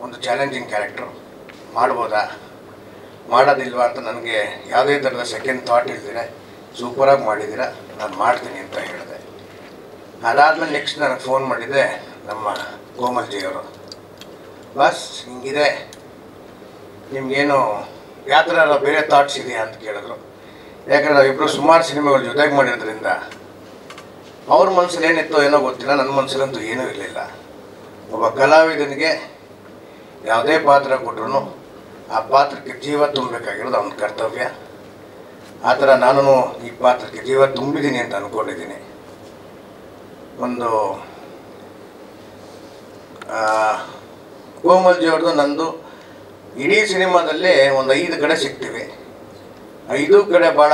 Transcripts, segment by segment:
ಒಂದು challenging character ಮಾಡ್ಬೋದಾ ಮಾಡೋದಿಲ್ವಾ ಅಂತ ನನಗೆ ಯಾವುದೇ ಥರದ ಸೆಕೆಂಡ್ ಥಾಟ್ ಇಲ್ದಿರ ಸೂಪರಾಗಿ ಮಾಡಿದ್ದೀರ ನಾನು ಮಾಡ್ತೀನಿ ಅಂತ ಹೇಳಿದೆ ಅದಾದಮೇಲೆ ನೆಕ್ಸ್ಟ್ ನನಗೆ ಫೋನ್ ಮಾಡಿದ್ದೆ ನಮ್ಮ ಕೋಮಲ್ಜಿಯವರು ಬಸ್ ಹಿಂಗಿದೆ ನಿಮಗೇನು ಯಾವ ಥರ ಬೇರೆ ಥಾಟ್ಸ್ ಇದೆಯಾ ಅಂತ ಕೇಳಿದ್ರು ಯಾಕಂದ್ರೆ ನಾವಿಬ್ಬರು ಸುಮಾರು ಸಿನಿಮಾಗಳು ಜೊತೆಗೆ ಮಾಡಿರೋದ್ರಿಂದ ಅವ್ರ ಮನಸ್ಸಲ್ಲಿ ಏನಿತ್ತೋ ಏನೋ ಗೊತ್ತಿಲ್ಲ ನನ್ನ ಮನಸ್ಸಲ್ಲಂತೂ ಏನೂ ಇರಲಿಲ್ಲ ಒಬ್ಬ ಕಲಾವಿದನಿಗೆ ಯಾವುದೇ ಪಾತ್ರ ಕೊಟ್ಟರು ಆ ಪಾತ್ರಕ್ಕೆ ಜೀವ ತುಂಬಬೇಕಾಗಿರೋದು ಅವನ ಕರ್ತವ್ಯ ಆ ಥರ ನಾನು ಈ ಪಾತ್ರಕ್ಕೆ ಜೀವ ತುಂಬಿದ್ದೀನಿ ಅಂತ ಅಂದ್ಕೊಂಡಿದ್ದೀನಿ ಒಂದು ಆ, ಕೋಮಲ್ಜಿ ಅವ್ರದ್ದು ನಂದು ಇಡೀ ಸಿನಿಮಾದಲ್ಲಿ ಒಂದು ಐದು ಕಡೆ ಸಿಗ್ತೀವಿ ಐದು ಕಡೆ ಭಾಳ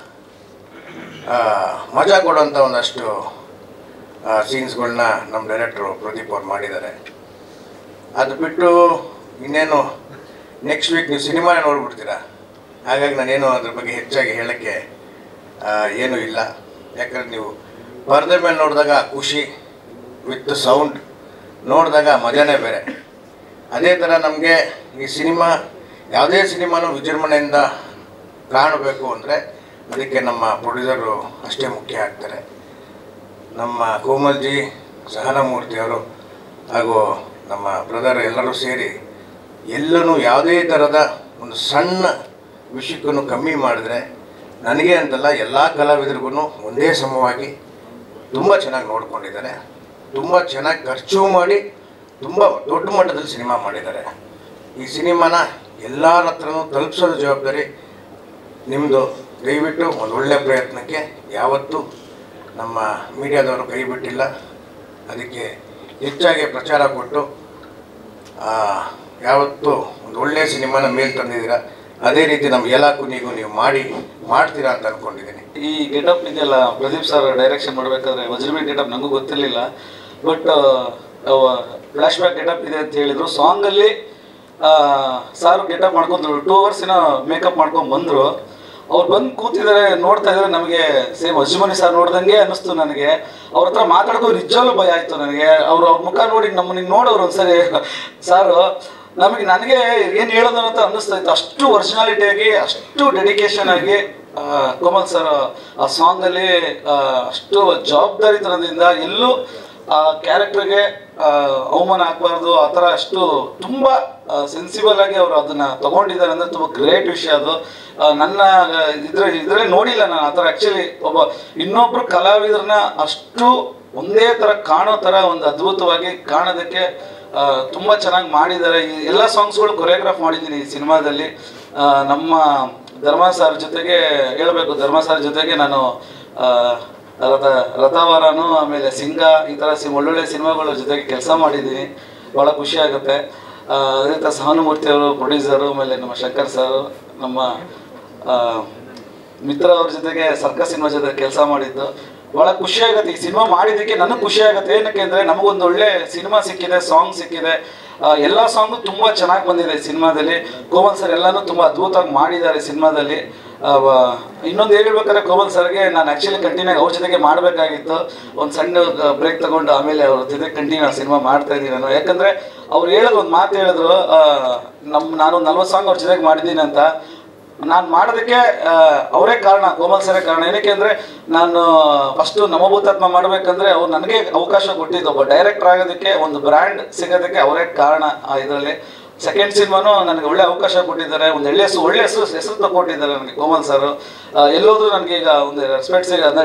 ಆ, ಮಜಾ ಕೊಡುವಂಥ ಒಂದಷ್ಟು ಸೀನ್ಸ್ಗಳನ್ನ ನಮ್ಮ ಡೈರೆಕ್ಟ್ರು ಪ್ರದೀಪ್ ಅವ್ರು ಮಾಡಿದ್ದಾರೆ ಅದು ಬಿಟ್ಟು ಇನ್ನೇನು ನೆಕ್ಸ್ಟ್ ವೀಕ್ ನೀವು ಸಿನಿಮಾ ನೋಡ್ಬಿಡ್ತೀರಾ ಹಾಗಾಗಿ ನಾನೇನು ಅದ್ರ ಬಗ್ಗೆ ಹೆಚ್ಚಾಗಿ ಹೇಳೋಕ್ಕೆ ಆ, ಏನೂ ಇಲ್ಲ ಯಾಕಂದ್ರೆ ನೀವು ಪರದೆ ಮೇಲೆ ನೋಡಿದಾಗ ಖುಷಿ ವಿತ್ ಸೌಂಡ್ ನೋಡಿದಾಗ ಮಜಾನೇ ಬೇರೆ ಅದೇ ಥರ ನಮಗೆ ಈ ಸಿನಿಮಾ ಯಾವುದೇ ಸಿನಿಮಾನು ವಿಜೃಂಭಣೆಯಿಂದ ಕಾಣಬೇಕು ಅಂದರೆ ಅದಕ್ಕೆ ನಮ್ಮ ಪ್ರೊಡ್ಯೂಸರು ಅಷ್ಟೇ ಮುಖ್ಯ ಆಗ್ತಾರೆ ನಮ್ಮ ಕೋಮಲ್ಜಿ ಸಹನಮೂರ್ತಿಯವರು ಹಾಗೂ ನಮ್ಮ ಬ್ರದರ್ ಎಲ್ಲರೂ ಸೇರಿ ಎಲ್ಲನೂ ಯಾವುದೇ ಥರದ ಒಂದು ಸಣ್ಣ ವಿಷಯಕ್ಕೂ ಕಮ್ಮಿ ಮಾಡಿದ್ರೆ ನನಗೆ ಅಂತಲ್ಲ ಎಲ್ಲ ಕಲಾವಿದರಿಗೂ ಒಂದೇ ಸಮವಾಗಿ ತುಂಬ ಚೆನ್ನಾಗಿ ನೋಡ್ಕೊಂಡಿದ್ದಾರೆ ತುಂಬ ಚೆನ್ನಾಗಿ ಖರ್ಚು ಮಾಡಿ ತುಂಬ ದೊಡ್ಡ ಮಟ್ಟದಲ್ಲಿ ಸಿನಿಮಾ ಮಾಡಿದ್ದಾರೆ ಈ ಸಿನಿಮಾನ ಎಲ್ಲರ ಹತ್ರನೂ ತಲುಪಿಸೋದು ಜವಾಬ್ದಾರಿ ನಿಮ್ಮದು ದಯವಿಟ್ಟು ಒಂದು ಒಳ್ಳೆಯ ಪ್ರಯತ್ನಕ್ಕೆ ಯಾವತ್ತೂ ನಮ್ಮ ಮೀಡಿಯಾದವರು ಕೈ ಬಿಟ್ಟಿಲ್ಲ ಅದಕ್ಕೆ ಹೆಚ್ಚಾಗಿ ಪ್ರಚಾರ ಕೊಟ್ಟು ಆ, ಯಾವತ್ತೂ ಒಂದು ಒಳ್ಳೆಯ ಸಿನಿಮಾನ ಮೇಲ್ ತಂದಿದ್ದೀರಾ ಅದೇ ರೀತಿ ನಮ್ಮ ಎಲ್ಲ ಕುನಿಗೂ ನೀವು ಮಾಡಿ ಮಾಡ್ತೀರಾ ಅಂತ ಅಂದ್ಕೊಂಡಿದ್ದೀನಿ ಈ ಗೆಟಪ್ ಇದೆಯಲ್ಲ ಪ್ರದೀಪ್ ಸರ್ ಡೈರೆಕ್ಷನ್ ಮಾಡಬೇಕಾದ್ರೆ ವಜ್ರಬಿ ಗೆಟಪ್ ನನಗೂ ಗೊತ್ತಿರಲಿಲ್ಲ ಬಟ್ ಫ್ಲಾಶ್ ಬ್ಯಾಕ್ ಗೆಟಪ್ ಇದೆ ಅಂತ ಹೇಳಿದ್ರು ಸಾಂಗಲ್ಲಿ ಸಾರು ಗೆಟಪ್ ಮಾಡ್ಕೊಂಡ್ರು ಟೂ ಅವರ್ಸ್ ಏನೋ ಮೇಕಪ್ ಮಾಡ್ಕೊಂಡು ಬಂದರು ಅವ್ರು ಬಂದು ಕೂತಿದ್ದಾರೆ ನೋಡ್ತಾ ಇದ್ದಾರೆ ನಮಗೆ ಸೇಮ್ ಅಜ್ಮನಿ ಸರ್ ನೋಡ್ದಂಗೆ ಅನ್ನಿಸ್ತು ನನಗೆ ಅವ್ರ ಹತ್ರ ಮಾತಾಡೋದು ನಿಜವಾಗ್ಲೂ ಭಯ ಆಯಿತು ನನಗೆ ಅವ್ರು ಅವ್ರ ಮುಖ ನೋಡಿ ನಮ್ಮನ್ನ ನೋಡೋರು ಒಂದ್ಸರಿ ಸಾರು ನಮಗೆ ನನಗೆ ಏನು ಹೇಳೋದು ಅಂತ ಅನ್ನಿಸ್ತಾ ಇತ್ತು ಅಷ್ಟು ಒರಿಜಿನಾಲಿಟಿಯಾಗಿ ಅಷ್ಟು ಡೆಡಿಕೇಶನ್ ಆಗಿ ಆ, ಕೋಮಲ್ ಸರ್ ಆ ಸಾಂಗಲ್ಲಿ ಅಷ್ಟು ಜವಾಬ್ದಾರಿತನದಿಂದ ಎಲ್ಲೂ ಆ ಕ್ಯಾರೆಕ್ಟರ್ಗೆ ಅವಮಾನ ಆಗಬಾರ್ದು ಆ ಥರ ಅಷ್ಟು ತುಂಬ ಸೆನ್ಸಿಬಲ್ ಆಗಿ ಅವರು ಅದನ್ನ ತಗೊಂಡಿದ್ದಾರೆ ಅಂದರೆ ತುಂಬ ಗ್ರೇಟ್ ವಿಷಯ ಅದು ಆ, ನನ್ನ ಇದ್ರ ಇದರಲ್ಲಿ ನೋಡಿಲ್ಲ ನಾನು ಆ ಥರ ಆ್ಯಕ್ಚುಲಿ ಒಬ್ಬ ಇನ್ನೊಬ್ರು ಕಲಾವಿದರನ್ನ ಅಷ್ಟು ಒಂದೇ ಥರ ಕಾಣೋ ಥರ ಒಂದು ಅದ್ಭುತವಾಗಿ ಕಾಣೋದಕ್ಕೆ ಆ, ತುಂಬ ಚೆನ್ನಾಗಿ ಮಾಡಿದ್ದಾರೆ ಈ ಎಲ್ಲ ಸಾಂಗ್ಸ್ಗಳು ಕೊರಿಯೋಗ್ರಾಫ್ ಮಾಡಿದ್ದೀನಿ ಈ ಸಿನಿಮಾದಲ್ಲಿ ಆ, ನಮ್ಮ ಧರ್ಮ ಸರ್ ಜೊತೆಗೆ ಹೇಳಬೇಕು ಧರ್ಮ ಸರ್ ಜೊತೆಗೆ ನಾನು ಆ, ರಥ ರಥವರನು ಆಮೇಲೆ ಸಿಂಗ ಈ ಥರ ಸಿ ಒಳ್ಳೊಳ್ಳೆ ಸಿನಿಮಾಗಳ ಜೊತೆಗೆ ಕೆಲಸ ಮಾಡಿದ್ದೀನಿ ಭಾಳ ಖುಷಿ ಆಗುತ್ತೆ ಆ, ಅದೇ ಥರ ಸಹಾನುಮೂರ್ತಿ ಅವರು ಪ್ರೊಡ್ಯೂಸರು ಆಮೇಲೆ ನಮ್ಮ ಶಂಕರ್ ಸರ್ ನಮ್ಮ ಆ, ಮಿತ್ರ ಅವ್ರ ಜೊತೆಗೆ ಸರ್ಕಸ್ ಸಿನಿಮಾ ಜೊತೆ ಕೆಲಸ ಮಾಡಿದ್ದು ಬಹಳ ಖುಷಿ ಆಗುತ್ತೆ ಈ ಸಿನಿಮಾ ಮಾಡಿದ್ದಕ್ಕೆ ನನಗೆ ಖುಷಿ ಆಗುತ್ತೆ ಏನಕ್ಕೆ ಅಂದ್ರೆ ನಮಗೊಂದು ಒಳ್ಳೆ ಸಿನಿಮಾ ಸಿಕ್ಕಿದೆ ಸಾಂಗ್ ಸಿಕ್ಕಿದೆ ಆ, ಎಲ್ಲ ಸಾಂಗು ತುಂಬಾ ಚೆನ್ನಾಗಿ ಬಂದಿದೆ ಸಿನಿಮಾದಲ್ಲಿ ಕೋಮಲ್ ಸರ್ ಎಲ್ಲಾನು ತುಂಬಾ ಅದ್ಭುತವಾಗಿ ಮಾಡಿದ್ದಾರೆ ಸಿನಿಮಾದಲ್ಲಿ ಆ, ವ- ಇನ್ನೊಂದು ಹೇಳ್ಬೇಕಾದ್ರೆ ಕೋಮಲ್ ಸರ್ಗೆ ನಾನು ಆಕ್ಚುಲಿ ಕಂಟಿನ್ಯೂ ಅವ್ರ ಜೊತೆಗೆ ಮಾಡಬೇಕಾಗಿತ್ತು ಒಂದು ಸಣ್ಣ ಬ್ರೇಕ್ ತಗೊಂಡು ಆಮೇಲೆ ಅವ್ರ ಜೊತೆ ಕಂಟಿನ್ಯೂ ಸಿನಿಮಾ ಮಾಡ್ತಾ ಇದ್ದೀನಿ ನಾನು ಯಾಕಂದ್ರೆ ಅವ್ರು ಹೇಳೋದು ಒಂದು ಮಾತು ಹೇಳಿದ್ರು ಆ, ನಮ್ ನಾನು ನಲ್ವತ್ತು ಸಾಂಗ್ ಅವ್ರ ಜೊತೆಗೆ ಮಾಡಿದ್ದೀನಿ ಅಂತ ನಾನು ಮಾಡೋದಕ್ಕೆ ಆ, ಅವರೇ ಕಾರಣ ಕೋಮಲ್ ಸರೇ ಕಾರಣ ಏನಕ್ಕೆ ಅಂದ್ರೆ ನಾನು ಫಸ್ಟ್ ನಮಭೂತಾತ್ಮ ಮಾಡ್ಬೇಕಂದ್ರೆ ಅವ್ರು ನನಗೆ ಅವಕಾಶ ಕೊಟ್ಟಿದ್ದು ಒಬ್ಬ ಡೈರೆಕ್ಟರ್ ಆಗೋದಕ್ಕೆ ಒಂದು ಬ್ರ್ಯಾಂಡ್ ಸಿಗೋದಕ್ಕೆ ಅವರೇ ಕಾರಣ ಇದರಲ್ಲಿ ಸೆಕೆಂಡ್ ಸಿನಿಮಾನು ನನಗೆ ಒಳ್ಳೆ ಅವಕಾಶ ಕೊಟ್ಟಿದ್ದಾರೆ ಒಂದು ಒಳ್ಳೆ ಹೆಸರು ಒಳ್ಳೆ ಹೆಸರು ಹೆಸರು ತಗೊಟ್ಟಿದ್ದಾರೆ ನನಗೆ ಕೋಮಲ್ ಸರ್ ಎಲ್ಲೋದ್ರೂ ನನಗೆ ಈಗ ಒಂದು ರೆಸ್ಪೆಕ್ಟ್ ಸಿಗ